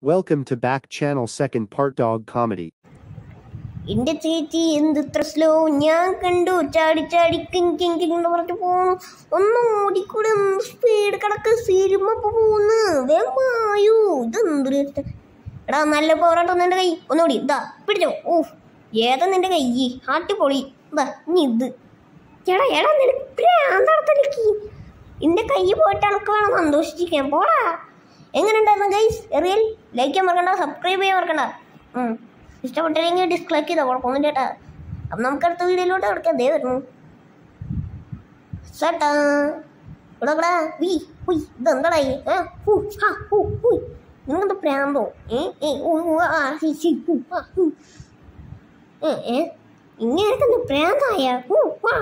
Welcome to back channel second part dog comedy. എന്റെ ചേച്ചി എന്ത് ഇത്ര സ്ലോ ഞാൻ കണ്ടു ചാടി ചാടി കിങ് കിങ് കിങ് എന്ന് പറഞ്ഞിട്ട് പോണു ഒന്ന് ഓടിക്കൂടെ സ്പീഡ് കണക്ക് സിനിമ പോകുന്നു വേമായു ഇതെന്തൊരു ഇഷ്ടം. എടാ നല്ല പോരാട്ടം നിന്റെ കൈ ഒന്നുകൂടി ഇതാ പിടിച്ചോ ഓ ഏതാ നിന്റെ കൈ ആട്ടിപ്പൊളി ഇതാ ഇനി ഇത് എടാ എടാ നിനക്ക് ഭ്രാന്തടത്തലേക്ക് എന്റെ കൈ പോയിട്ട് അനക്ക് വേണം സന്തോഷിച്ചിരിക്കാൻ പോടാ എങ്ങനെ ഉണ്ടായിരുന്നു ഗൈസ് എറിയൽ ലൈക്ക് ചെയ്യാൻ മറക്കണ്ട സബ്സ്ക്രൈബ് ചെയ്യാൻ മറക്കണ്ട ഉം. ഇഷ്ടപ്പെട്ടില്ലെങ്കിൽ ഡിസ്ലൈക്ക് ചെയ്തോ കുഴപ്പമൊന്നും ചേട്ടാ അപ്പം നമുക്ക് അടുത്ത വീഡിയോയിലോട്ട് കിടക്കാം ദേ വരുന്നു ചേട്ടാ ഇവിടെ ഇവിടെ വി ഉയ് ഇതെന്താടായി ഏ ഹു ഹാ ഹു ഹുയ് നിങ്ങൾക്കെന്താ പ്രാന്തോ ഏ ഏ ഉ ഉ, ആ ഹി ഹി ഹു ആ ഹു ഏ ഏ ഇങ്ങനെയൊക്കെ പ്രാന്തായ ഹു വാ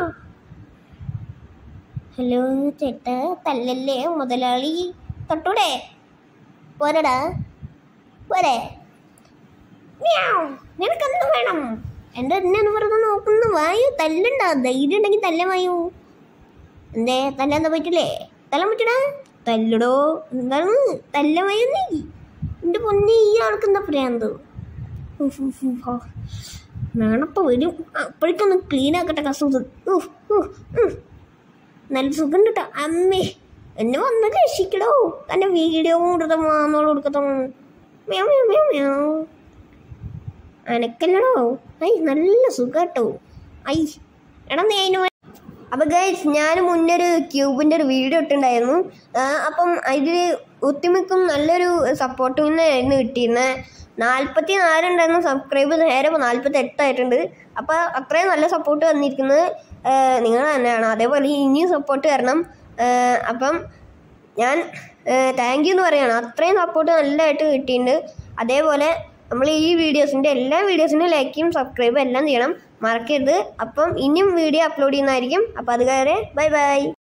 ഹലോ ചേട്ടാ തല്ലല്ലേ മുതലാളി തൊട്ടൂടെ പോരടാ പോരെ മ്യാവ്. നിനക്കെന്ത് വേണം എന്റെ എന്നെ വെറുതെ നോക്കുന്നു വായു തല്ലണ്ട ധൈര്യം ഉണ്ടെങ്കിൽ തല്ല വായു എന്തേ തല്ലാൻ പറ്റില്ലേ തല്ലാൻ പറ്റടാ തല്ലടോ എന്താണ് തല്ല വായു നീ എന്റെ പൊന്നെ ഈ ആൾക്ക് എന്താ പ്രാന്ത് ഉഫ്, ഉഫ്, ഉഫ്, ആ. നാണപ്പ വരും അപ്പോഴേക്കൊന്ന് ക്ലീൻ ആക്കട്ടെ കസൂത് ഉഫ്, ഉഫ്, ഉഫ്. നല്ല സുഖം കിട്ടാ അമ്മേ എന്നെ വന്ന് രക്ഷിക്കടോ തന്റെ വീഡിയോ കൊടുത്ത മാന്നോട് കൊടുക്കത്തോ മ്യാവ് മ്യാവ് മ്യാവ് മ്യാവ് അനക്കല്ലടോ ഐ നല്ല സുഖട്ടോ ഐ എടാ നീ അതിന് അപ്പൊ ഗൈസ് ഞാൻ മുന്നേ ഒരു ക്യൂബിന്റെ ഒരു വീഡിയോ ഇട്ടുണ്ടായിരുന്നു ആ, അപ്പം അതിൽ ഒത്തിമിക്കും നല്ലൊരു സപ്പോർട്ടിൽ നിന്നായിരുന്നു കിട്ടിയിരുന്നത് നാൽപ്പത്തി നാലുണ്ടായിരുന്നു സബ്സ്ക്രൈബ് നേരെ ഇപ്പോൾ നാൽപ്പത്തി എട്ടായിട്ടുണ്ട് അപ്പോൾ അത്രയും നല്ല സപ്പോർട്ട് വന്നിരിക്കുന്നത് നിങ്ങൾ തന്നെയാണ് അതേപോലെ ഇനിയും സപ്പോർട്ട് തരണം ആ, അപ്പം ഞാൻ താങ്ക് യു എന്ന് പറയുകയാണ് അത്രയും സപ്പോർട്ട് നല്ലതായിട്ട് കിട്ടിയിട്ടുണ്ട് അതേപോലെ നമ്മൾ ഈ വീഡിയോസിൻ്റെ എല്ലാ വീഡിയോസിനും ലൈക്കും സബ്സ്ക്രൈബും എല്ലാം ചെയ്യണം മറക്കരുത് അപ്പം ഇനിയും വീഡിയോ അപ്ലോഡ് ചെയ്യുന്നതായിരിക്കും അപ്പോൾ അത് കയറി ബൈ ബൈ